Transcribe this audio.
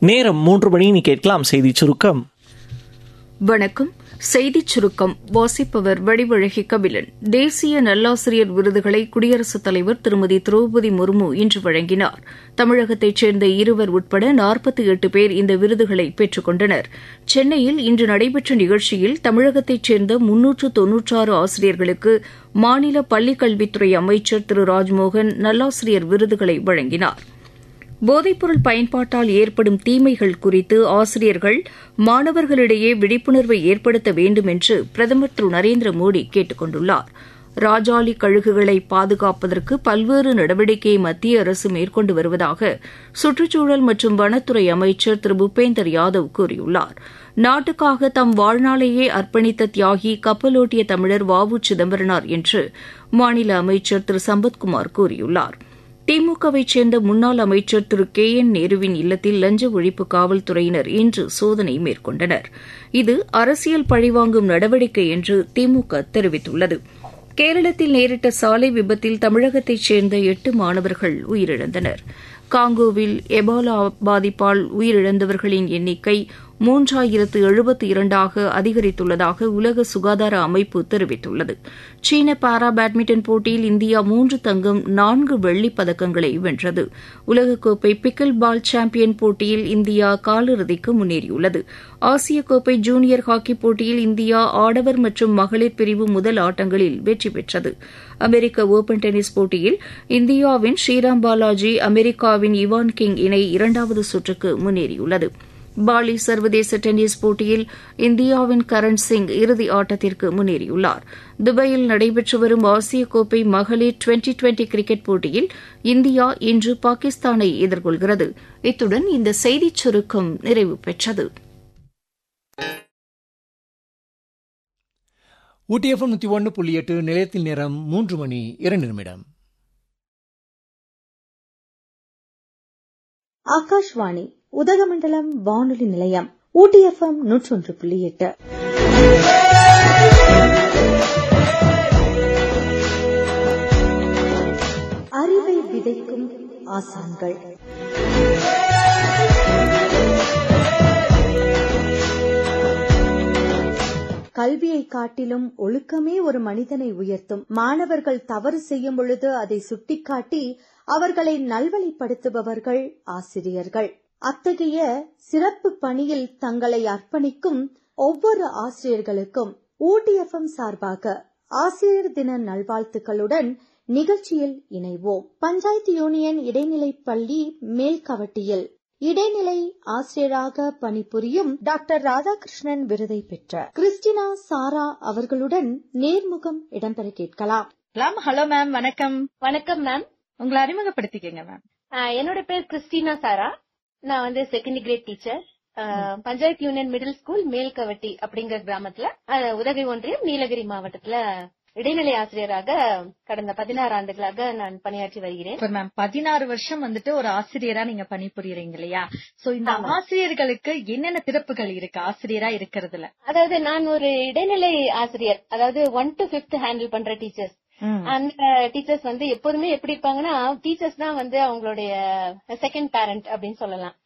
நேரம் மூன்று மணி நீ கேட்கலாம் செய்தி சுருக்கம் வணக்கம் செய்திச் சுருக்கம் வாசிப்பவர் வடிவழகி கபிலன் தேசிய நல்லாசிரியர் விருதுகளை குடியரசுத் தலைவர் திருமதி திரௌபதி முர்மு இன்று வழங்கினார் தமிழகத்தைச் சேர்ந்த இருவர் உட்பட நாற்பத்தி எட்டு பேர் இந்த விருதுகளை பெற்றுக் கொண்டனர் சென்னையில் இன்று நடைபெற்ற நிகழ்ச்சியில் தமிழகத்தைச் சேர்ந்த முன்னூற்று தொன்னூற்றாறு ஆசிரியர்களுக்கு மாநில பள்ளிக்கல்வித்துறை அமைச்சர் திரு ராஜ்மோகன் நல்லாசிரியர் விருதுகளை வழங்கினார் போதைப்பொருள் பயன்பாட்டால் ஏற்படும் தீமைகள் குறித்து ஆசிரியர்கள் மாணவர்களிடையே விழிப்புணர்வை ஏற்படுத்த வேண்டும் என்று பிரதமர் திரு நரேந்திர மோடி கேட்டுக் கொண்டுள்ளார் ராஜாளி கழுகுகளை பாதுகாப்பதற்கு பல்வேறு நடவடிக்கையை மத்திய அரசு மேற்கொண்டு வருவதாக சுற்றுச்சூழல் மற்றும் வனத்துறை அமைச்சர் திரு பூபேந்தர் யாதவ் கூறியுள்ளார் நாட்டுக்காக தம் வாழ்நாளையே அர்ப்பணித்த தியாகி கப்பலோட்டிய தமிழர் வ உ சிதம்பரனார் என்று மாநில அமைச்சர் திரு சம்பத்குமார் கூறியுள்ளாா் திமுகவைச் சேர்ந்த முன்னாள் அமைச்சர் திரு கே என் நேருவின் இல்லத்தில் லஞ்ச ஒழிப்பு காவல்துறையினர் இன்று சோதனை மேற்கொண்டனர் இது அரசியல் பழிவாங்கும் நடவடிக்கை என்று திமுக தெரிவித்துள்ளது கேரளத்தில் நேரிட்ட சாலை விபத்தில் தமிழகத்தைச் சேர்ந்த எட்டு மாணவர்கள் உயிரிழந்தனர் காங்கோவில் எபாலா பாதிப்பால் உயிரிழந்தவர்களின் எண்ணிக்கை மூன்றாயிரத்து எழுபத்தி இரண்டாக அதிகரித்துள்ளதாக உலக சுகாதார அமைப்பு தெரிவித்துள்ளது சீன பாரா பேட்மிண்டன் போட்டியில் இந்தியா மூன்று தங்கம் நான்கு வெள்ளிப் பதக்கங்களை வென்றது உலகக்கோப்பை பிக்கில் பால் சாம்பியன் போட்டியில் இந்தியா காலிறுதிக்கு முன்னேறியுள்ளது ஆசிய கோப்பை ஜூனியர் ஹாக்கி போட்டியில் இந்தியா ஆடவர் மற்றும் மகளிர் பிரிவு முதல் ஆட்டங்களில் வெற்றி பெற்றது அமெரிக்க ஒபன் டென்னிஸ் போட்டியில் இந்தியாவின் ஸ்ரீராம் பாலாஜி அமெரிக்காவின் இவான் கிங் இணை இரண்டாவது சுற்றுக்கு முன்னேறியுள்ளது பாலி சர்வதேச டென்னிஸ் போட்டியில் இந்தியாவின் கரண் சிங் இறுதி ஆட்டத்திற்கு முன்னேறியுள்ளார் துபாயில் நடைபெற்று வரும் ஆசிய கோப்பை மகளிர் டுவெண்டி டுவெண்டி கிரிக்கெட் போட்டியில் இந்தியா இன்று பாகிஸ்தானை எதிர்கொள்கிறது இத்துடன் இந்த செய்திச் சுருக்கம் நிறைவு பெற்றது ஊட்டி எஃப்எம் நூற்றி ஒன்று புள்ளி எட்டு நிலையத்தில் நேரம் மூன்று மணி இரண்டு நிமிடம் ஆகாஷ்வாணி உதகமண்டலம் வானொலி நிலையம் ஊட்டி எஃப்எம் நூற்றொன்று புள்ளி எட்டு அறிவை விதைக்கும் ஆசான்கள் கல்வியை காட்டிலும் ஒழுக்கமே ஒரு மனிதனை உயர்த்தும் மாணவர்கள் தவறு செய்யும் பொழுது அதை சுட்டிக்காட்டி அவர்களை நல்வழிப்படுத்துபவர்கள் ஆசிரியர்கள் அத்தகைய சிறப்பு பணியில் தங்களை அர்ப்பணிக்கும் ஒவ்வொரு ஆசிரியர்களுக்கும் ஊட்டிஎஃப்எம் சார்பாக ஆசிரியர் தின நல்வாழ்த்துக்களுடன் நிகழ்ச்சியில் இணைவோம் பஞ்சாயத்து யூனியன் இடைநிலை பள்ளி மேல்கவட்டியில் இடைநிலை ஆசிரியராக பணிபுரியும் டாக்டர் ராதாகிருஷ்ணன் விருதை பெற்ற கிறிஸ்டினா சாரா அவர்களுடன் நேர்முகம் இடம்பெற கேட்கலாம் ஹலோ மேம் வணக்கம் வணக்கம் மேம் உங்களை அறிமுகப்படுத்திக்கங்க மேம் என்னோட பேர் கிறிஸ்டினா சாரா நான் வந்து second grade teacher panchayat union middle school Melkavatti அப்படிங்கிற கிராமத்துல உதகை ஒன்றியம் நீலகிரி மாவட்டத்துல இடைநிலை ஆசிரியராக கடந்த பதினாறு ஆண்டுகளாக நான் பணியாற்றி வருகிறேன் மேம் பதினாறு வருஷம் வந்துட்டு ஒரு ஆசிரியரா நீங்க பணிபுரியறீங்க இல்லையா சோ இந்த ஆசிரியர்களுக்கு என்னென்ன திறப்புகள் இருக்கு ஆசிரியரா இருக்கிறதுல அதாவது நான் ஒரு இடைநிலை ஆசிரியர் அதாவது ஒன் டு பிப்த் ஹேண்டில் பண்ற டீச்சர்ஸ் அந்த டீச்சர்ஸ் வந்து எப்போதுமே எப்படி இருப்பாங்கன்னா டீச்சர்ஸ் தான் வந்து அவங்களுடைய செகண்ட் பேரண்ட் அப்படின்னு சொல்லலாம்